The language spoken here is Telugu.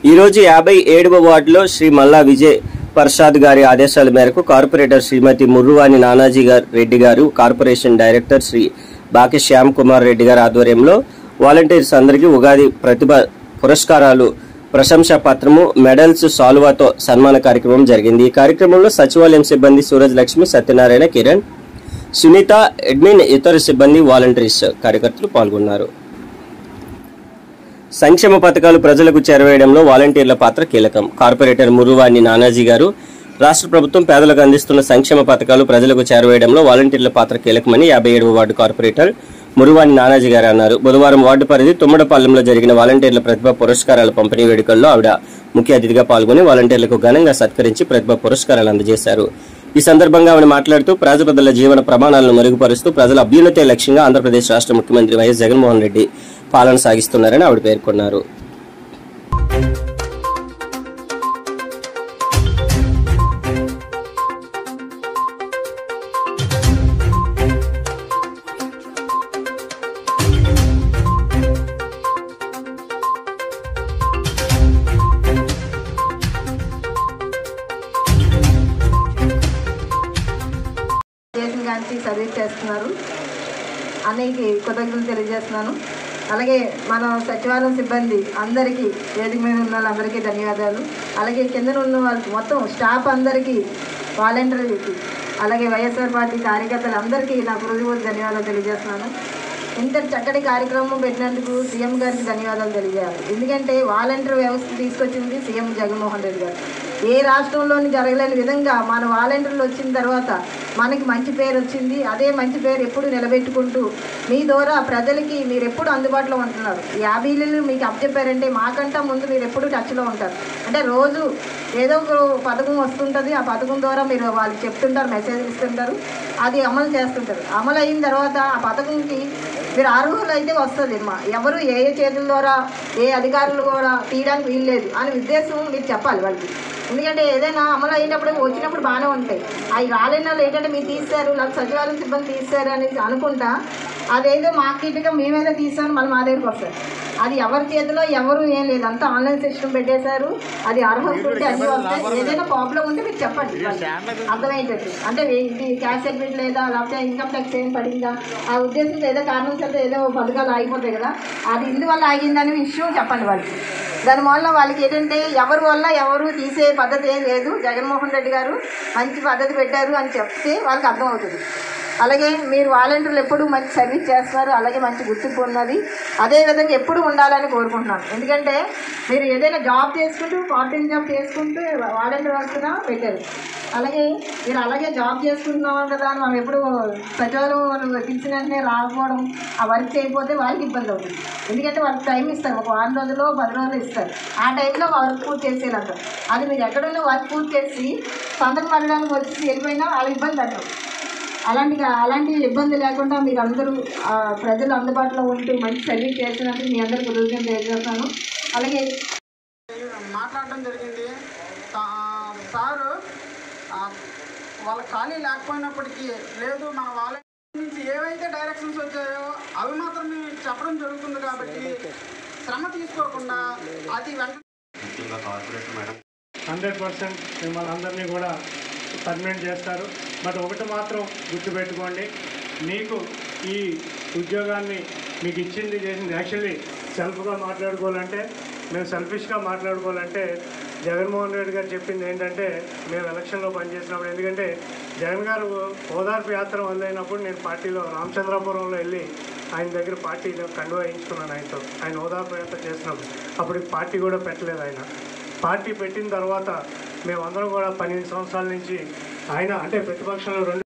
ఈరోజు యాభై ఏడవ వార్డులో శ్రీ మల్లా విజయ్ ప్రసాద్ గారి ఆదేశాల మేరకు కార్పొరేటర్ శ్రీమతి ముర్రువాని నానాజీ గారు రెడ్డి గారు కార్పొరేషన్ డైరెక్టర్ శ్రీ బాకి శ్యామ్ కుమార్ రెడ్డి గారి ఆధ్వర్యంలో వాలంటీర్స్ అందరికీ ఉగాది ప్రతిభ పురస్కారాలు ప్రశంసా పత్రము మెడల్స్ సాల్వాతో సన్మాన కార్యక్రమం జరిగింది ఈ కార్యక్రమంలో సచివాలయం సిబ్బంది సూరజ్ లక్ష్మి సత్యనారాయణ కిరణ్ సునీత అడ్మిన్ ఇతర సిబ్బంది వాలంటీర్స్ కార్యకర్తలు పాల్గొన్నారు సంక్షేమ పథకాలు ప్రజలకు చేరవేయడంలో వాలంటీర్ల పాత్ర కీలకం కార్పొరేటర్ మురువాని నానాజీ గారు రాష్ట్ర ప్రభుత్వం పేదలకు అందిస్తున్న సంక్షేమ పథకాలు ప్రజలకు చేరవేయడంలో వాలంటీర్ల పాత్ర కీలకమని యాభై ఏడవ వార్డు కార్పొరేటర్ మురువాని నానాజీ గారు అన్నారు బుధవారం వార్డు పరిధి తుమ్మడపాలెంలో జరిగిన వాలంటీర్ల ప్రతిభ పురస్కారాల పంపిణీ వేడుకల్లో ఆవిడ ముఖ్య అతిథిగా పాల్గొని వాలంటీర్లకు ఘనంగా సత్కరించి ప్రతిభ పురస్కారాలు అందజేశారు ఈ సందర్భంగా ఆవిడ మాట్లాడుతూ ప్రజల జీవన ప్రమాణాలను మెరుగుపరుస్తూ ప్రజల అభ్యున్నతే లక్ష్యంగా ఆంధ్రప్రదేశ్ రాష్ట్ర ముఖ్యమంత్రి వైఎస్ జగన్మోహన్ రెడ్డి పాలన సాగిస్తున్నారని ఆవిడ పేర్కొన్నారు దేశం గాంచి సర్వీస్ చేస్తున్నారు అన్నయ్యకి కృతజ్ఞతలు తెలియజేస్తున్నాను అలాగే మన సచివాలయం సిబ్బంది అందరికీ వేదిక మీద ఉన్న వాళ్ళందరికీ ధన్యవాదాలు అలాగే కింద ఉన్న వాళ్ళకి మొత్తం స్టాఫ్ అందరికీ వాలంటీర్లకి అలాగే వైఎస్ఆర్ పార్టీ కార్యకర్తలు అందరికీ నా హృదయపూర్వక ధన్యవాదాలు తెలియజేస్తున్నాను ఇంత చక్కటి కార్యక్రమం పెట్టినందుకు సీఎం గారికి ధన్యవాదాలు తెలియజేయాలి ఎందుకంటే వాలంటీర్ వ్యవస్థ తీసుకొచ్చింది సీఎం జగన్మోహన్ రెడ్డి గారు ఏ రాష్ట్రంలోని జరగలేని విధంగా మన వాలంటీర్లు వచ్చిన తర్వాత మనకి మంచి పేరు వచ్చింది అదే మంచి పేరు ఎప్పుడు నిలబెట్టుకుంటూ మీ ద్వారా ప్రజలకి మీరు ఎప్పుడు అందుబాటులో ఉంటున్నారు ఈ యాభీలు మీకు అప్పచెప్పారంటే మాకంటా ముందు మీరు ఎప్పుడు టచ్లో ఉంటారు అంటే రోజు ఏదో ఒక పథకం వస్తుంటుంది ఆ పథకం ద్వారా మీరు వాళ్ళకి చెప్తుంటారు మెసేజ్ ఇస్తుంటారు అది అమలు చేస్తుంటారు అమలు అయిన తర్వాత ఆ పథకంకి మీరు అర్హులు అయితే వస్తుంది మా ఎవరు ఏ ఏ చేతుల ద్వారా ఏ అధికారులు కూడా తీయడానికి వీల్లేదు అనే ఉద్దేశం మీరు చెప్పాలి వాళ్ళకి ఎందుకంటే ఏదైనా అమలు అయినప్పుడు వచ్చినప్పుడు బాగానే ఉంటాయి అవి రాలేని వాళ్ళు ఏంటంటే మీరు తీస్తారు లేకపోతే సచివాలయం సిబ్బంది తీస్తారు అనేసి అనుకుంటా అదేదో మార్కెట్గా మేమేదో తీసాను మళ్ళీ మా దగ్గరికి వస్తారు అది ఎవరి చేతిలో ఎవరు ఏం లేదు అంతా ఆన్లైన్ సిస్టమ్ పెట్టేశారు అది అర్హత ఉంటే అన్ని వస్తాయి ఏదైనా ప్రాబ్లం ఉంటే మీరు చెప్పండి అర్థమయ్యేటట్టు అంటే ఇది క్యాష్ సర్టిఫికేట్ లేదా లేకపోతే ఇన్కమ్ ట్యాక్స్ ఏం పడిందా ఆ ఉద్దేశంతో ఏదో కారణం చేత ఏదో పథకాలు ఆగిపోతాయి కదా అది ఇందువల్ల ఆగిందనే విషయం చెప్పండి వాళ్ళకి దానివల్ల వాళ్ళకి ఏంటంటే ఎవరి వల్ల ఎవరు తీసే పద్ధతి ఏం లేదు జగన్మోహన్ రెడ్డి గారు మంచి పద్ధతి పెట్టారు అని చెప్తే వాళ్ళకి అర్థమవుతుంది అలాగే మీరు వాలంటీర్లు ఎప్పుడు మంచి సర్వీస్ చేస్తున్నారు అలాగే మంచి గుర్తింపు ఉన్నది అదే విధంగా ఎప్పుడు ఉండాలని కోరుకుంటున్నాను ఎందుకంటే మీరు ఏదైనా జాబ్ చేసుకుంటూ పార్ట్ టైం జాబ్ చేసుకుంటూ వాలంటీర్ వస్తున్నా పెట్టారు అలాగే మీరు అలాగే జాబ్ చేసుకుంటున్నాం కదా అని మనం ఎప్పుడు సచివాలయం వాళ్ళు పిలిచిన వెంటనే రాకపోవడం ఆ వర్క్ చేయకపోతే వాళ్ళకి ఇబ్బంది అవుతుంది ఎందుకంటే వాళ్ళకి టైం ఇస్తారు ఒక వారం రోజులు పది రోజులు ఇస్తారు ఆ టైంలో వర్క్ పూర్తి చేసేయాలంటారు అది మీరు ఎక్కడున్న వర్క్ పూర్తి చేసి సంతకం పడడానికి వచ్చి వెళ్ళిపోయినా వాళ్ళ ఇబ్బంది అంటారు అలాంటి అలాంటి ఇబ్బంది లేకుండా మీరు అందరూ ఆ, ప్రజలు అందుబాటులో ఉంటూ మంచి సర్వీస్ చేసినందుకు మీ అందరికీ కృతజ్ఞతలు తెలియజేస్తాను అలాగే మాట్లాడడం జరిగింది తా- సారు ఆ, వాళ్ళ ఖాళీ లేకపోయినప్పటికీ లేదు మన వాళ్ళ నుంచి ఏవైతే డైరెక్షన్స్ వచ్చాయో అవి మాత్రం మేము చెప్పడం జరుగుతుంది కాబట్టి శ్రమ తీసుకోకుండా అది వెంట ముఖ్యంగా కార్పొరేటర్ మేడం హండ్రెడ్ పర్సెంట్ మిమ్మల్ని అందరినీ కూడా పర్మనెంట్ చేస్తారు బట్ ఒకటి మాత్రం గుర్తుపెట్టుకోండి మీకు ఈ ఉద్యోగాన్ని మీకు ఇచ్చింది చేసింది యాక్చువల్లీ సెల్ఫ్గా మాట్లాడుకోవాలంటే మేము సెల్ఫిష్గా మాట్లాడుకోవాలంటే జగన్మోహన్ రెడ్డి గారు చెప్పింది ఏంటంటే మేము ఎలక్షన్లో పనిచేసినప్పుడు ఎందుకంటే జగన్ గారు ఓదార్పు యాత్ర మొదలైనప్పుడు నేను పార్టీలో రామచంద్రపురంలో వెళ్ళి ఆయన దగ్గర పార్టీ కండువా వేయించుకున్నాను ఆయనతో ఆయన ఓదార్పు యాత్ర చేసినప్పుడు అప్పుడు పార్టీ కూడా పెట్టలేదు ఆయన పార్టీ పెట్టిన తర్వాత మేమందరం కూడా పన్నెండు సంవత్సరాల నుంచి ఆయన అంటే ప్రతిపక్షంలో రెండు